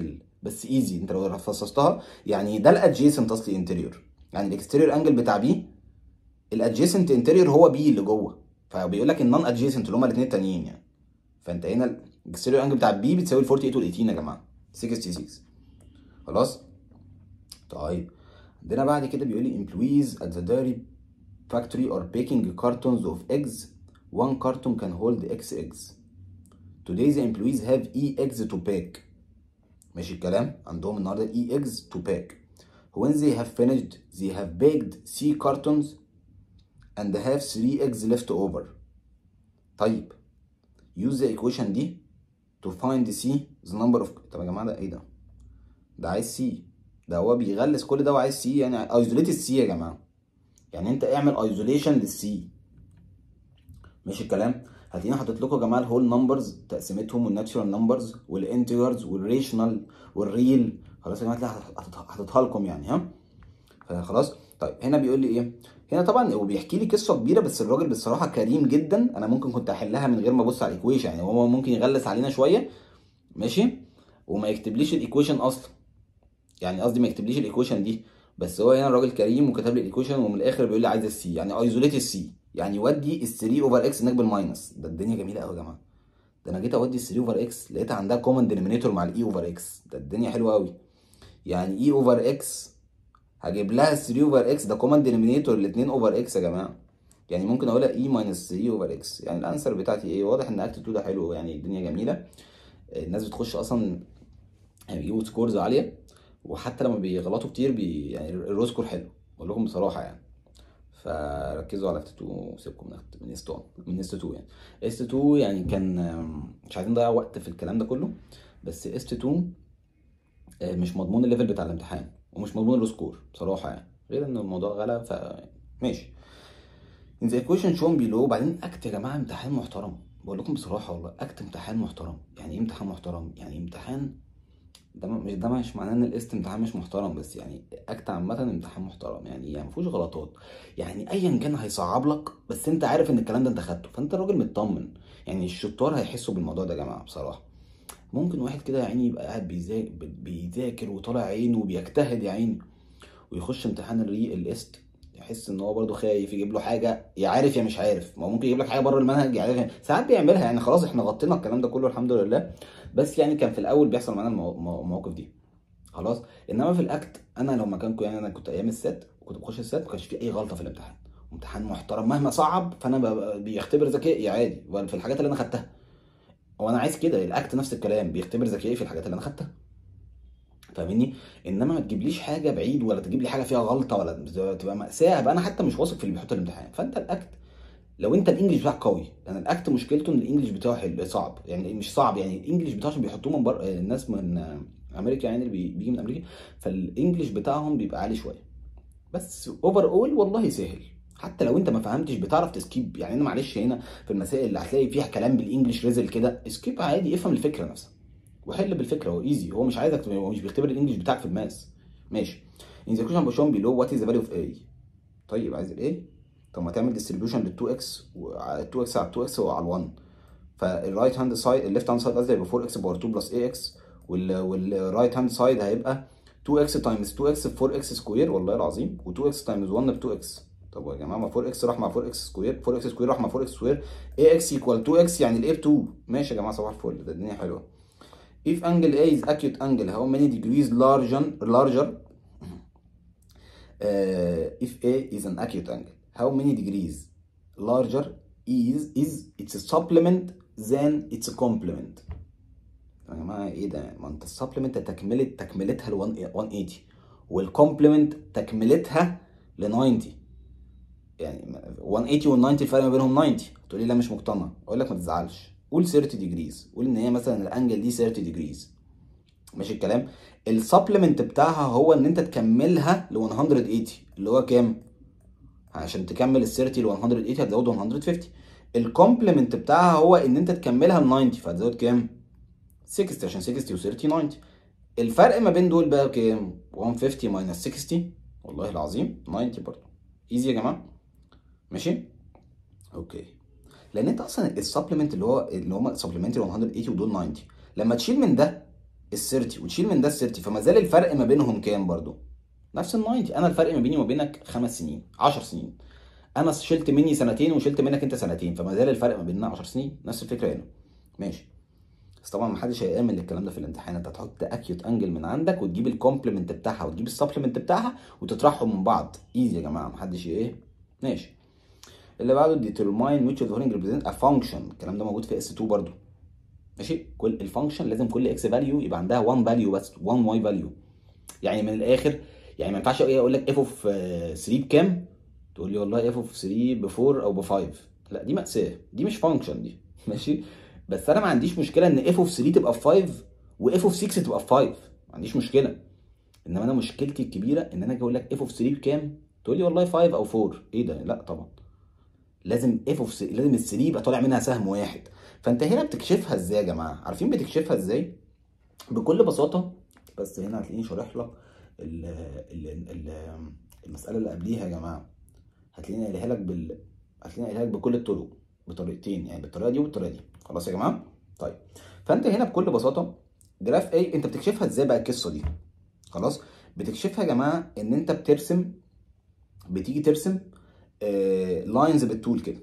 بس ايزي انت لو فصصتها يعني ده الادجيسنت اصلي انتريور يعني الاكستيريور انجل بتاع بي الادجيسنت انتريور هو بي اللي جوه فبيقول لك النون ادجيسنت اللي هما الاثنين التانيين يعني فانت هنا الاكستيريور انجل بتاع بي بتساوي ال 48 وال 18 يا جماعه 66 خلاص طيب عندنا بعد كده بيقول لي employees at the dairy factory are baking cartons of eggs one carton can hold x eggs today the employees have e eggs to pack ماشي الكلام عندهم النهارده e eggs to pack when they have finished they have baked c cartons and have 3 eggs left over طيب use the equation دي to find c the number of طب يا جماعه ده ايه ده ده عايز سي ده هو بيغلس كل ده وعايز سي يعني ايزوليت السي يا جماعه يعني انت اعمل ايزوليشن للسي ماشي الكلام هتلاقيني حاطط لكم يا جماعه الهول نمبرز تقسيمتهم والناتشورال نمبرز والانتجرز والريشنال والريل خلاص يا جماعه هتلاقي حاططها لكم يعني ها فخلاص طيب هنا بيقول لي ايه هنا طبعا هو بيحكي لي قصه كبيره بس الراجل بصراحه كريم جدا انا ممكن كنت احلها من غير ما ابص على الايكويشن يعني هو ممكن يغلس علينا شويه ماشي وما يكتبليش الايكويشن اصلا يعني قصدي ما يكتبليش الايكويشن دي بس هو هنا الراجل كريم وكتب لي الايكويشن ومن الاخر بيقول لي عايز السي يعني ايزوليت السي يعني ودي ال 3 اوفر اكس هناك بالماينس ده الدنيا جميله قوي يا جماعه ده انا جيت اودي ال 3 اوفر اكس لقيتها عندها كومن دينومينيتور مع الاي اوفر اكس ده الدنيا حلوه قوي يعني اي اوفر اكس هجيب لها 3 اوفر اكس ده كومن دينومينيتور الاثنين اوفر اكس يا جماعه يعني ممكن اقولها اي ماينس 3 اوفر اكس يعني الانسر بتاعتي ايه واضح ان اكت 2 ده حلو يعني الدنيا جميله الناس بتخش اصلا يعني بيجيبوا سكورز عاليه وحتى لما بيغلطوا كتير بي يعني الرو سكور حلو بقول لكم بصراحه يعني فركزوا على اكت 2 وسيبكم من من اس 2 من اس 2 يعني اس 2 يعني كان مش عايزين نضيع وقت في الكلام ده كله بس اس 2 مش مضمون الليفل بتاع الامتحان ومش مضمون الرو سكور بصراحه يعني غير ان الموضوع غلا ف ماشي in the equation shown below بعدين اكت يا جماعه امتحان محترم بقول لكم بصراحه والله اكت امتحان محترم يعني ايه امتحان محترم يعني امتحان ده مش ده مش معناه ان الاست امتحان مش محترم بس يعني اكت عامه امتحان محترم يعني يعني مفيهوش غلطات يعني ايا كان هيصعب لك بس انت عارف ان الكلام ده انت خدته فانت الراجل مطمن يعني الشطار هيحسوا بالموضوع ده يا جماعه بصراحه ممكن واحد كده يا عيني يبقى قاعد بيذاكر بيذاكر وطالع عينه وبيجتهد يا عيني ويخش امتحان الري الاست يحس ان هو برده خايف يجيب له حاجه يا عارف يا مش عارف ما ممكن يجيب لك حاجه بره المنهج يعني ساعات بيعملها يعني خلاص احنا غطينا الكلام ده كله الحمد لله بس يعني كان في الاول بيحصل معانا المواقف دي خلاص انما في الاكت انا لو مكانكم يعني انا كنت ايام السات وكنت بخش السات ما كانش في اي غلطه في الامتحان امتحان محترم مهما صعب فانا بيختبر ذكائي عادي في الحاجات اللي انا خدتها وانا عايز كده الاكت نفس الكلام بيختبر ذكائي في الحاجات اللي انا خدتها فاهمني انما ما تجيبليش حاجه بعيد ولا تجيب لي حاجه فيها غلطه ولا تبقى ماساه ابقى انا حتى مش واثق في اللي بيحط الامتحان فانت الاكت لو انت الانجليش بتاعك قوي لان يعني الاكت مشكلته ان الانجليش بتاعه حلو صعب يعني مش صعب يعني الانجليش بتاعه عشان بيحطوه من بره الناس من امريكا يعني اللي بيجي من امريكا فالانجليش بتاعهم بيبقى عالي شويه بس اوفر اول والله سهل حتى لو انت ما فهمتش بتعرف تسكيب يعني انا معلش هنا في المسائل اللي هتلاقي فيها كلام بالانجليش ريزل كده اسكيب عادي افهم الفكره نفسها وحل بالفكره هو ايزي هو مش عايزك هو مش بيختبر الانجليش بتاعك في الماس ماشي ان ذا كويشن بوشون بيلو وات از ذا فاليو اوف اي طيب عايز الايه طب ما تعمل ديستريبيوشن لل 2 اكس وعلى 2 اكس على 2 اكس وعلى 1 فالرايت هاند سايد الليفت هاند سايد قصدي هيبقى 4 اكس باور 2 بلس اي اكس والرايت هاند سايد هيبقى 2 اكس تايمز 2 اكس ب 4 اكس سكوير والله العظيم و2 اكس تايمز 1 ب 2 اكس طب يا جماعه ما 4 اكس راح مع 4 اكس سكوير 4 اكس سكوير راح مع 4 اكس سكوير اي اكس ايكوال 2 اكس يعني الاي ب 2 ماشي يا جماعه صباح الفل ده الدنيا حلوه if angle A is acute angle how many degrees larger larger uh, if A is an acute angle how many degrees larger is is its supplement than its complement يا جماعه ايه ده ما انت السبلمنت تكمله تكملتها ل 180 والكومبلمنت تكملتها ل 90 يعني 180 وال 90 الفرق ما بينهم 90 تقول لي لا مش مقتنع اقول لك ما تزعلش قول 30 ديجريز قول ان هي مثلا الانجل دي 30 ديجريز ماشي الكلام السبلمنت بتاعها هو ان انت تكملها ل 180 اللي هو كام عشان تكمل ال 30 ل 180 هتزود 150 الكومبلمنت بتاعها هو ان انت تكملها ل 90 فهتزود كام 60 عشان 60 و 30 90 الفرق ما بين دول بقى كام 150 ماينس 60 والله العظيم 90 برضه ايزي يا جماعه ماشي اوكي لان انت اصلا السبلمنت اللي هو اللي هم سبلمنتري 180 ودول 90 لما تشيل من ده ال 30 وتشيل من ده ال 30 فما زال الفرق ما بينهم كام برضو نفس ال 90 انا الفرق ما بيني وما بينك خمس سنين 10 سنين انا شلت مني سنتين وشلت منك انت سنتين فما زال الفرق ما بيننا 10 سنين نفس الفكره هنا ماشي بس طبعا ما حدش هيامن الكلام ده في الامتحان انت هتحط اكيوت انجل من عندك وتجيب الكومبلمنت بتاعها وتجيب السبلمنت بتاعها وتطرحهم من بعض ايزي يا جماعه ما حدش ايه ماشي اللي بعده determine which of the following represent a function الكلام ده موجود في اس 2 برضو ماشي كل الفانكشن لازم كل اكس فاليو يبقى عندها 1 فاليو بس 1 واي فاليو يعني من الاخر يعني ما ينفعش اقول لك اف اوف 3 بكام تقول لي والله اف اوف 3 ب 4 او ب 5 لا دي مأساة دي مش فانكشن دي ماشي بس انا ما عنديش مشكله ان اف اوف 3 تبقى في 5 واف اوف 6 تبقى في 5 ما عنديش مشكله انما انا مشكلتي الكبيره ان انا اجي اقول لك اف اوف 3 بكام تقول لي والله 5 او 4 ايه ده لا طبعا لازم اف اوف لازم ال 3 يبقى طالع منها سهم واحد فانت هنا بتكشفها ازاي يا جماعه عارفين بتكشفها ازاي بكل بساطه بس هنا هتلاقيني شارح لك ال ال ال المساله اللي قبليها يا جماعه هتلاقيني قايلها لك بال هتلاقيني قايلها لك بكل الطرق بطريقتين يعني بالطريقه دي والطريقه دي خلاص يا جماعه طيب فانت هنا بكل بساطه جراف ايه انت بتكشفها ازاي بقى القصه دي خلاص بتكشفها يا جماعه ان انت بترسم بتيجي ترسم لاينز آه بالطول كده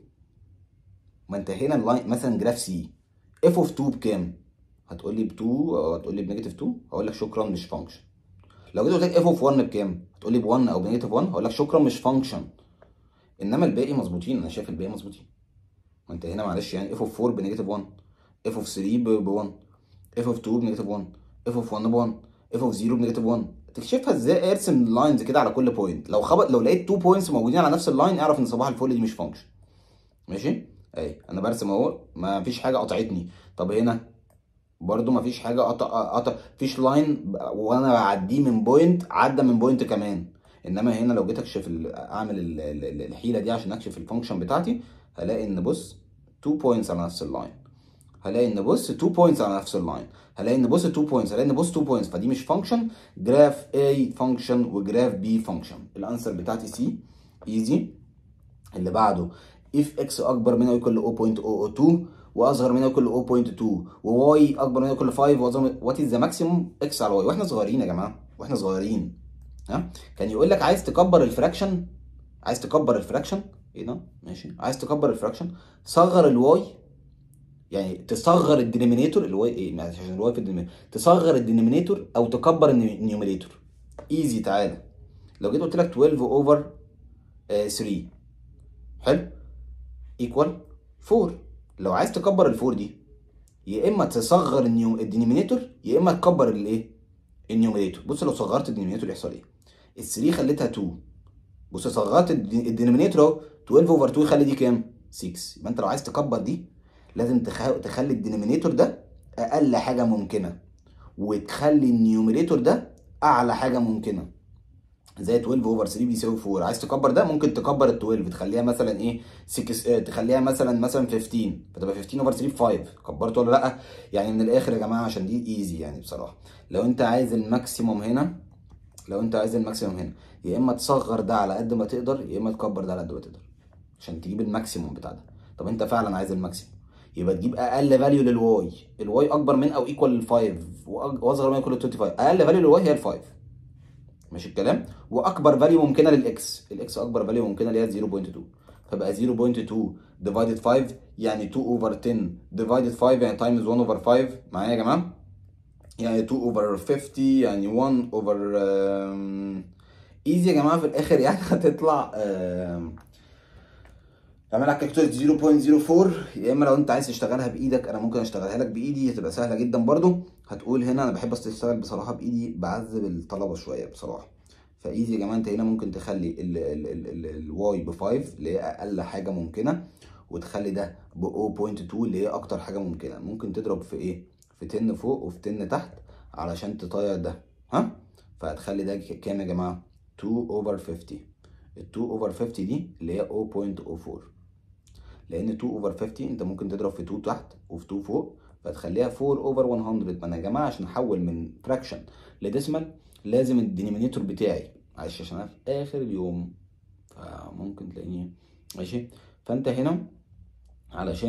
ما انت هنا اللاين مثلا جراف سي اف اوف 2 بكام هتقول لي ب 2 او هتقول لي بنيجاتيف 2 هقول لك شكرا مش فانكشن لو جيت قلت لك اف اوف 1 بكام هتقول لي ب 1 او بنيجاتيف 1 هقول لك شكرا مش فانكشن انما الباقي مظبوطين انا شايف الباقي مظبوطين ما انت هنا معلش يعني اف اوف 4 بنيجاتيف 1 اف اوف 3 ب 1 اف اوف 2 بنيجاتيف 1 اف اوف 1 ب 1 اف اوف 0 بنيجاتيف 1 تكشفها ازاي ارسم لاينز كده على كل بوينت لو خبط لو لقيت 2 بوينتس موجودين على نفس اللاين اعرف ان صباح الفل دي مش فانكشن ماشي اهي انا برسم اهو ما فيش حاجه قطعتني طب هنا برضو ما فيش حاجه قطع قطع فيش لاين وانا بعديه من بوينت عدى من بوينت كمان انما هنا لو جيت اكشف اعمل الحيله دي عشان اكشف الفانكشن بتاعتي هلاقي ان بص 2 بوينتس على نفس اللاين هلاقي ان بص 2 بوينتس على نفس اللاين هلاقي ان بص 2 بوينتس هلاقي ان بص 2 بوينتس فدي مش فانكشن جراف A فانكشن وجراف B فانكشن الانسر بتاعتي سي ايزي اللي بعده if x اكبر من او يكون 0.002 واصغر من او يكون 0.2 وy اكبر من او يكون 5 واصغر من وات از ذا ماكسيموم x على y واحنا صغيرين يا جماعه واحنا صغيرين ها كان يقول لك عايز تكبر الفراكشن عايز تكبر الفراكشن ايه ده ماشي عايز تكبر الفراكشن صغر الواي يعني تصغر الدينومينيتور الواي ايه عشان الواي في الدينومينيتور تصغر الدينومينيتور او تكبر النيوميريتور ايزي تعالى لو جيت قلت لك 12 اوفر 3 حلو ايكوال 4 لو عايز تكبر ال 4 دي يا اما تصغر الدينومينيتور يا اما تكبر الايه النيوميريتور بص لو صغرت الدينومينيتور يحصل ايه ال 3 خليتها 2 بص صغرت الدينومينيتور اهو 12 اوفر 2 خلي دي كام 6 يبقى انت لو عايز تكبر دي لازم تخلي الدينومينيتور ده اقل حاجه ممكنه وتخلي النيوميريتور ده اعلى حاجه ممكنه زي 12 اوفر 3 بيساوي 4 عايز تكبر ده ممكن تكبر ال 12 تخليها مثلا ايه 6 تخليها مثلا مثلا 15 فتبقى 15 اوفر 3 ب 5 كبرت ولا لا يعني من الاخر يا جماعه عشان دي ايزي يعني بصراحه لو انت عايز الماكسيموم هنا لو انت عايز الماكسيموم هنا يا اما تصغر ده على قد ما تقدر يا اما تكبر ده على قد ما تقدر عشان تجيب الماكسيموم بتاع ده طب انت فعلا عايز الماكسيموم يبقى تجيب اقل فاليو للواي الواي اكبر من او ايكوال ل 5 واصغر من ايكوال ل 25 اقل فاليو للواي هي ال 5 ماشي الكلام واكبر فاليو ممكنه للاكس الاكس اكبر فاليو ممكنه اللي هي 0.2 فبقى 0.2 ديفايدد 5 يعني 2 اوفر 10 ديفايدد 5 يعني تايمز 1 اوفر 5 معايا يا جماعه يعني 2 اوفر 50 يعني 1 اوفر ايزي يا جماعه في الاخر يعني هتطلع تعملها كالكوليت 0.04 يا اما لو انت عايز تشتغلها بايدك انا ممكن اشتغلها لك بايدي هتبقى سهله جدا برضو هتقول هنا انا بحب اشتغل بصراحه بايدي بعذب الطلبه شويه بصراحه فايزي يا جماعه انت هنا ممكن تخلي الواي ب 5 اللي هي اقل حاجه ممكنه وتخلي ده ب 0.2 اللي هي اكتر حاجه ممكنه ممكن تضرب في ايه في 10 فوق وفي 10 تحت علشان تطير ده ها فهتخلي ده كام يا جماعه 2 اوفر 50 ال 2 اوفر 50 دي اللي هي 0.04 لان 2 اوفر 50 انت ممكن تضرب في 2 تحت وفي 2 فوق فتخليها 4 اوفر 100 ما انا يا جماعه عشان احول من فراكشن لديسمال لازم الدينومينيتور بتاعي معلش عشان انا في اخر اليوم فممكن تلاقيني ماشي فانت هنا علشان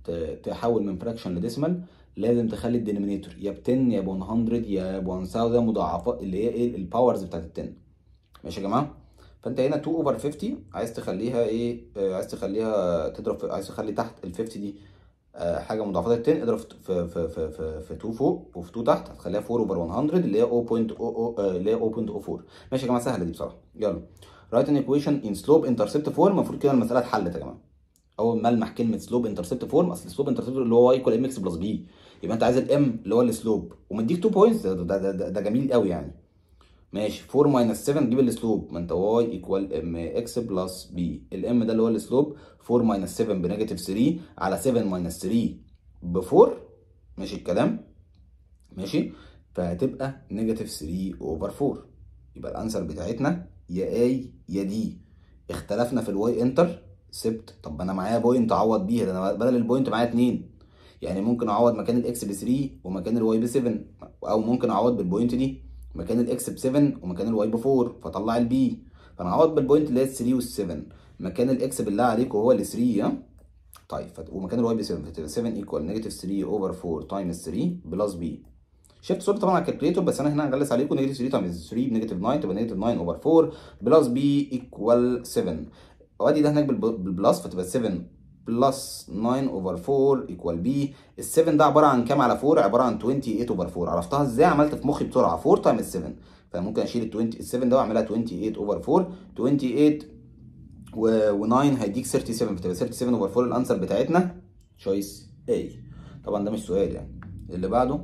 ت- تحول من فراكشن لديسمال لازم تخلي الدينومينيتور يا ب 10 يا ب 100 يا ب 1000 مضاعفات اللي هي ايه الباورز بتاعت ال 10 ماشي يا جماعه فانت هنا 2 اوفر 50 عايز تخليها ايه آه، عايز تخليها تضرب في عايز تخلي تحت ال 50 دي آه، حاجه مضاعفات ال 10 اضرب في في في في, في, في 2 فوق وفي 2 تحت هتخليها 4 اوفر 100 اللي هي 0.00 آه، اللي هي 0.04 ماشي يا جماعه سهله دي بصراحه يلا رايت ان ايكويشن ان سلوب انترسبت فورم المفروض كده المساله اتحلت يا جماعه اول ما المح كلمه سلوب انترسبت فورم اصل سلوب انترسبت اللي هو ايكوال ام اكس بلس بي يبقى انت عايز الام اللي هو السلوب ومديك 2 بوينتس ده, ده, ده, ده جميل قوي يعني ماشي 4 ماينس 7 جيب السلوب ما انت واي ايكوال ام اكس بلس بي الام ده اللي هو السلوب 4 ماينس 7 بنيجاتيف 3 على 7 ماينس 3 ب 4 ماشي الكلام ماشي فهتبقى نيجاتيف 3 اوفر 4 يبقى الانسر بتاعتنا يا اي يا دي اختلفنا في الواي انتر سبت طب انا معايا بوينت اعوض بيها ده انا بدل البوينت معايا 2 يعني ممكن اعوض مكان الاكس ب 3 ومكان الواي ب 7 او ممكن اعوض بالبوينت دي مكان الاكس ب 7 ومكان الواي ب 4 فاطلع البي فانا اعوض بالبوينت اللي هي 3 وال 7 مكان الاكس بالله عليك وهو ال 3 ها طيب فت... ومكان الواي ب 7 فتبقى 7 ايكوال نيجاتيف 3 اوفر 4 تايمز 3 بلس بي شفت صورة طبعا على الكالكوليتور بس انا هنا هغلس عليكم نيجاتيف 3 تايمز 3 بنيجاتيف 9 تبقى نيجاتيف 9 اوفر 4 بلس بي ايكوال 7 وادي ده هناك بالب- بالبلس فتبقى 7 بلس 9 اوفر 4 ايكوال بي ال 7 ده عباره عن كام على 4 عباره عن 28 اوفر 4 عرفتها ازاي عملت في مخي بسرعه 4 تايمز 7 فممكن اشيل ال 20 ال 7 ده واعملها 28 اوفر 4 28 و 9 هيديك 37 فتبقى 37 اوفر 4 الانسر بتاعتنا تشويس A طبعا ده مش سؤال يعني اللي بعده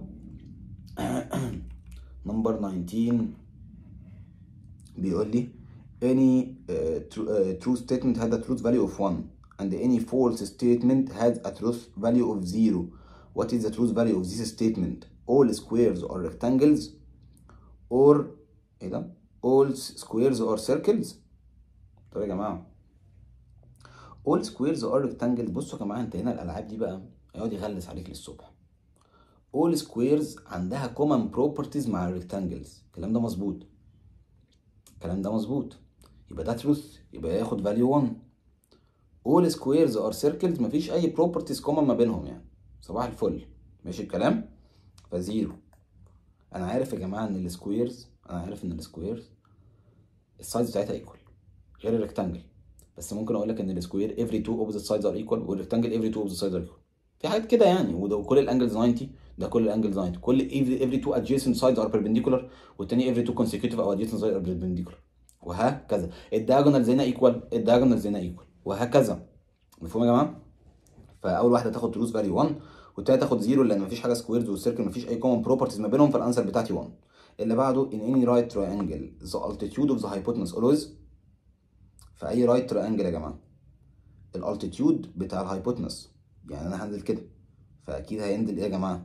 نمبر 19 بيقول لي any uh, true, uh, true statement had a truth value of 1 and any false statement has a truth value of 0 what is the truth value of this statement all squares or rectangles or ايه ده all squares or circles طب يا جماعه all squares or rectangles بصوا يا جماعه انت هنا الالعاب دي بقى هيقعد يغلس عليك للصبح all squares عندها common properties مع الريكتانجلز الكلام ده مظبوط الكلام ده مظبوط يبقى ده truth يبقى ياخد value 1 all squares or circles مفيش اي properties common ما بينهم يعني صباح الفل ماشي الكلام فزيرو انا عارف يا جماعه ان السكويرز انا عارف ان السكويرز السايز بتاعتها ايكوال غير الريكتانجل بس ممكن اقول لك ان السكوير every two opposite sides are equal والريكتانجل every two opposite sides are equal في حاجات كده يعني وده وكل الانجلز 90 ده كل الانجلز 90 كل every, every two adjacent sides are perpendicular والتاني every two consecutive او adjacent sides are perpendicular وهكذا الدياجونالز هنا ايكوال الدياجونالز هنا ايكوال وهكذا مفهوم يا جماعه فاول واحده تاخد تروث فاليو 1 والتانيه تاخد 0 لان مفيش حاجه سكويرز والسيركل مفيش اي كومن بروبرتيز ما بينهم فالانسر بتاعتي 1 اللي بعده in any right triangle the altitude of the hypotenuse always في اي رايت تريانجل يا جماعه الالتيتيود بتاع الهايبوتنس يعني انا هنزل كده فاكيد هينزل ايه يا جماعه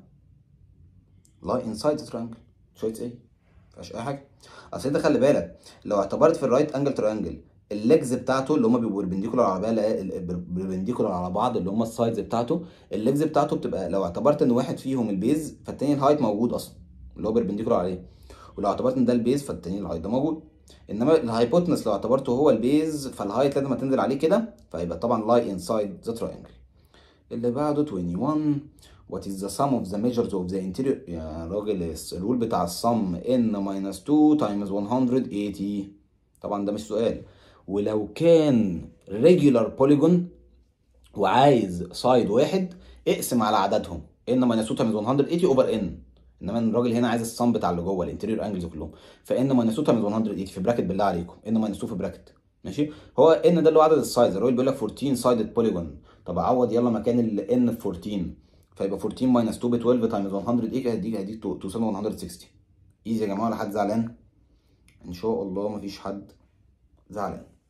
lie inside the triangle شويه ايه مفيهاش اي حاجه اصل انت خلي بالك لو اعتبرت في الرايت انجل تريانجل الليجز بتاعته اللي هم بيبقوا بربنديكولار على بربنديكولار على بعض اللي هم السايدز بتاعته الليجز بتاعته بتبقى لو اعتبرت ان واحد فيهم البيز فالتاني الهايت موجود اصلا اللي هو بربنديكولار عليه ولو اعتبرت ان ده البيز فالتاني الهايت ده موجود انما الهايبوتنس لو اعتبرته هو البيز فالهايت لازم تنزل عليه كده فيبقى طبعا لاي انسايد ذا تراينجل اللي بعده 21 what is the sum of the measures of the interior يا راجل الرول بتاع السم n minus 2 times 180 طبعا ده مش سؤال ولو كان regular polygon وعايز سايد واحد اقسم على عددهم n minus 2 times 180 over n انما الراجل هنا عايز الصم بتاع اللي جوه الانتيريور انجلز كلهم فان ماينس 2 تايمز 180 في براكت بالله عليكم ان ماينس 2 في براكت ماشي هو ان ده اللي هو عدد السايز الراجل بيقول لك 14 سايدد بوليجون طب اعوض يلا مكان الان في 14 فيبقى 14 ماينس 2 ب 12 تايمز 100 ايه هديك هديك توصل 160 ايزي يا جماعه ولا حد زعلان ان شاء الله مفيش حد زعلان